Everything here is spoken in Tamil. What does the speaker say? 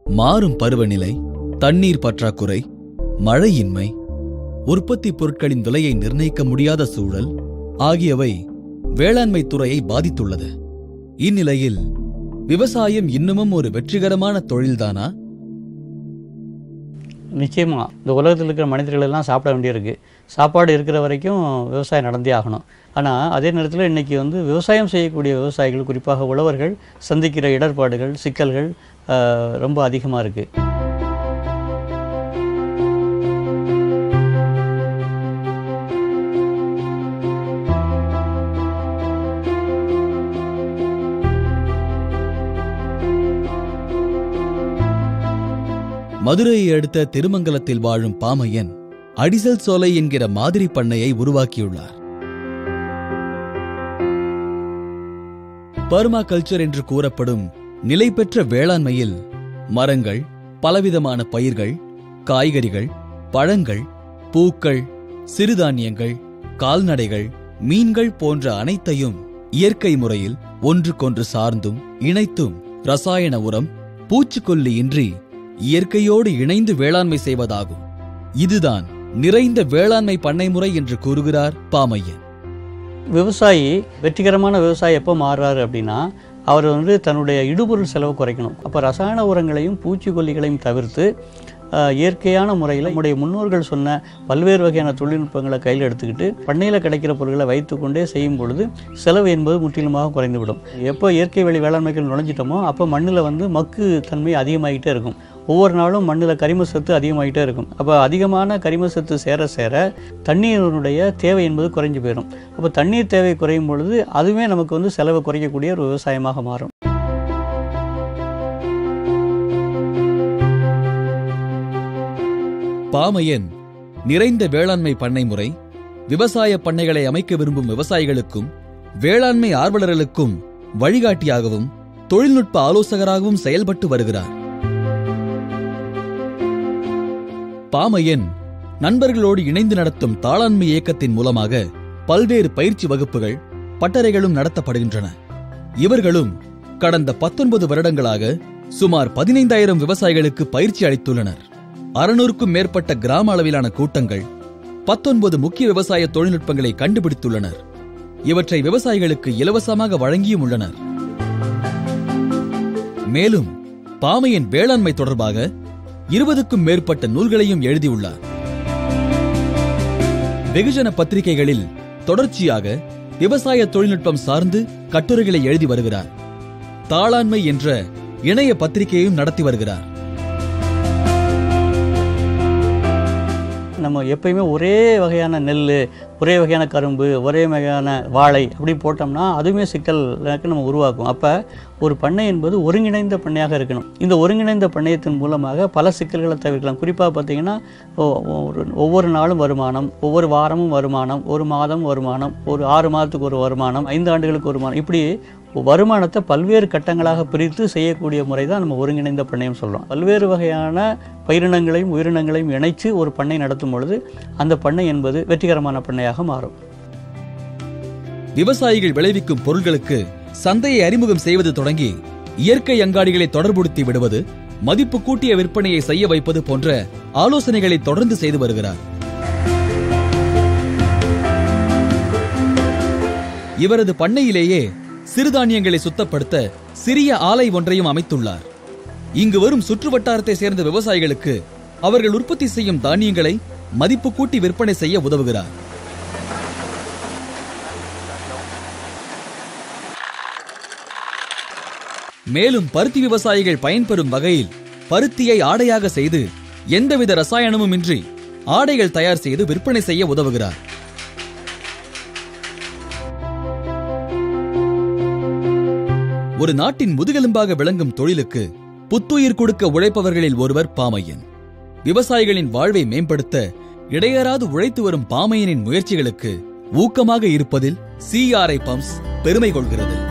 மாறும் பருவநிலை தண்ணீர் பற்றாக்குறை மழையின்மை உற்பத்தி பொருட்களின் விலையை நிர்ணயிக்க முடியாத சூழல் ஆகியவை வேளாண்மை துறையை பாதித்துள்ளது இந்நிலையில் விவசாயம் இன்னமும் ஒரு வெற்றிகரமான தொழில்தானா நிச்சயமா இந்த உலகத்தில் இருக்கிற மனிதர்கள் எல்லாம் சாப்பிட வேண்டியிருக்கு சாப்பாடு இருக்கிற வரைக்கும் விவசாயம் நடந்தே ஆகணும் ஆனால் அதே நேரத்தில் இன்றைக்கி வந்து விவசாயம் செய்யக்கூடிய விவசாயிகள் குறிப்பாக உழவர்கள் சந்திக்கிற இடர்பாடுகள் சிக்கல்கள் ஆஹ், ரொம்ப அதிகமாக இருக்குது மதுரையை அடுத்த திருமங்கலத்தில் வாழும் பாமையன் அடிசல் சோலை என்கிற மாதிரி பண்ணையை உருவாக்கியுள்ளார் பர்மா கல்ச்சர் என்று கூறப்படும் நிலை பெற்ற வேளாண்மையில் மரங்கள் பலவிதமான பயிர்கள் காய்கறிகள் பழங்கள் பூக்கள் சிறுதானியங்கள் கால்நடைகள் மீன்கள் போன்ற அனைத்தையும் இயற்கை முறையில் ஒன்றுக்கொன்று சார்ந்தும் இணைத்தும் ரசாயன உரம் பூச்சிக்கொல்லி இன்றி இயற்கையோடு இணைந்து வேளாண்மை செய்வதாகும் இதுதான் நிறைந்த வேளாண்மை பண்ணை முறை என்று கூறுகிறார் பாமையன் விவசாயி வெற்றிகரமான விவசாயி எப்போ மாறுறாரு அப்படின்னா அவர் வந்து தன்னுடைய இடுபொருள் செலவு குறைக்கணும் அப்போ ரசாயன உரங்களையும் பூச்சிக்கொல்லிகளையும் தவிர்த்து ஆஹ், இயற்கையான முறையில் நம்முடைய முன்னோர்கள் சொன்ன பல்வேறு வகையான தொழில்நுட்பங்களை கையில் எடுத்துக்கிட்டு பண்ணையில் கிடைக்கிற பொருட்களை வைத்துக்கொண்டே செய்யும் பொழுது செலவு என்பது முற்றிலுமாக குறைந்துவிடும் எப்போ இயற்கை வழி வேளாண்மைகள் நுழைஞ்சிட்டோமோ அப்போ மண்ணில் வந்து மக்கு தன்மை அதிகமாகிட்டே இருக்கும் ஒவ்வொரு நாளும் மண்ணில் கரிம சத்து அதிகமாகிட்டே இருக்கும் அப்போ அதிகமான கரிம சத்து சேர சேர தண்ணீரினுடைய தேவை என்பது குறைஞ்சு போயிடும் அப்போ தண்ணீர் தேவை குறையும் பொழுது அதுவே நமக்கு வந்து செலவை குறைக்கக்கூடிய ஒரு விவசாயமாக மாறும் பாமையன் நிறைந்த வேளாண்மை பண்ணை முறை விவசாய பண்ணைகளை அமைக்க விரும்பும் விவசாயிகளுக்கும் வேளாண்மை ஆர்வலர்களுக்கும் வழிகாட்டியாகவும் தொழில்நுட்ப ஆலோசகராகவும் செயல்பட்டு வருகிறார் பாமையன் நண்பர்களோடு இணைந்து நடத்தும் தாளாண்மை இயக்கத்தின் மூலமாக பல்வேறு பயிற்சி வகுப்புகள் பட்டறைகளும் நடத்தப்படுகின்றன இவர்களும் கடந்த 19 வருடங்களாக சுமார் பதினைந்தாயிரம் விவசாயிகளுக்கு பயிற்சி அளித்துள்ளனர் அறுநூறுக்கும் மேற்பட்ட கிராம அளவிலான கூட்டங்கள் பத்தொன்பது முக்கிய விவசாய தொழில்நுட்பங்களை கண்டுபிடித்துள்ளனர் இவற்றை விவசாயிகளுக்கு இலவசமாக வழங்கியும் உள்ளனர் மேலும் பாமையின் வேளாண்மை தொடர்பாக இருபதுக்கும் மேற்பட்ட நூல்களையும் எழுதியுள்ளார் வெகுஜன பத்திரிகைகளில் தொடர்ச்சியாக விவசாய தொழில்நுட்பம் சார்ந்து கட்டுரைகளை எழுதி வருகிறார் தாளாண்மை என்ற இணைய பத்திரிகையையும் நடத்தி வருகிறார் நம்ம எப்பயுமே ஒரே வகையான நெல் ஒரே வகையான கரும்பு ஒரே வகையான வாழை அப்படி போட்டோம்னா அதுவுமே சிக்கல் நம்ம உருவாக்கும் அப்போ ஒரு பண்ணை என்பது ஒருங்கிணைந்த பண்ணையாக இருக்கணும் இந்த ஒருங்கிணைந்த பண்ணையத்தின் மூலமாக பல சிக்கல்களை தவிர்க்கலாம் குறிப்பாக பார்த்தீங்கன்னா ஒ- ஒரு ஒவ்வொரு நாளும் வருமானம் ஒவ்வொரு வாரமும் வருமானம் ஒரு மாதம் வருமானம் ஒரு ஆறு மாதத்துக்கு ஒரு வருமானம் ஐந்து ஆண்டுகளுக்கு ஒரு வருமானம் இப்படி வருமானத்தை பல்வேறு கட்டங்களாக பிரித்து செய்யக்கூடிய முறை தான் நம்ம ஒருங்கிணைந்த பண்ணையம் சொல்கிறோம் பல்வேறு வகையான பயிரினங்களையும் உயிரினங்களையும் இணைத்து ஒரு பண்ணை நடத்தும் பொழுது அந்த பண்ணை என்பது வெற்றிகரமான பண்ணையாக மாறும் விவசாயிகள் விளைவிக்கும் பொருட்களுக்கு சந்தையை அறிமுகம் செய்வது தொடங்கி இயற்கை அங்காடிகளை தொடர்புடுத்தி விடுவது மதிப்பு கூட்டிய விற்பனையை செய்ய வைப்பது போன்ற ஆலோசனைகளை தொடர்ந்து செய்து வருகிறார் இவரது பண்ணையிலேயே சிறுதானியங்களை சுத்தப்படுத்த சிறிய ஆலை ஒன்றையும் அமைத்துள்ளார் இங்கு வரும் சுற்றுவட்டாரத்தை சேர்ந்த விவசாயிகளுக்கு அவர்கள் உற்பத்தி செய்யும் தானியங்களை மதிப்பு கூட்டி விற்பனை செய்ய உதவுகிறார் மேலும் பருத்தி விவசாயிகள் பயன்பெறும் வகையில் பருத்தியை ஆடையாக செய்து எந்தவித ரசாயனமும் இன்றி ஆடைகள் தயார் செய்து விற்பனை செய்ய உதவுகிறார் ஒரு நாட்டின் முதுகெலும்பாக விளங்கும் தொழிலுக்கு புத்துயிர் கொடுக்க உழைப்பவர்களில் ஒருவர் பாமையன் விவசாயிகளின் வாழ்வை மேம்படுத்த இடையறாது உழைத்து வரும் பாமையனின் முயற்சிகளுக்கு ஊக்கமாக இருப்பதில் சிஆர்ஐ பம்ப்ஸ் பெருமை கொள்கிறது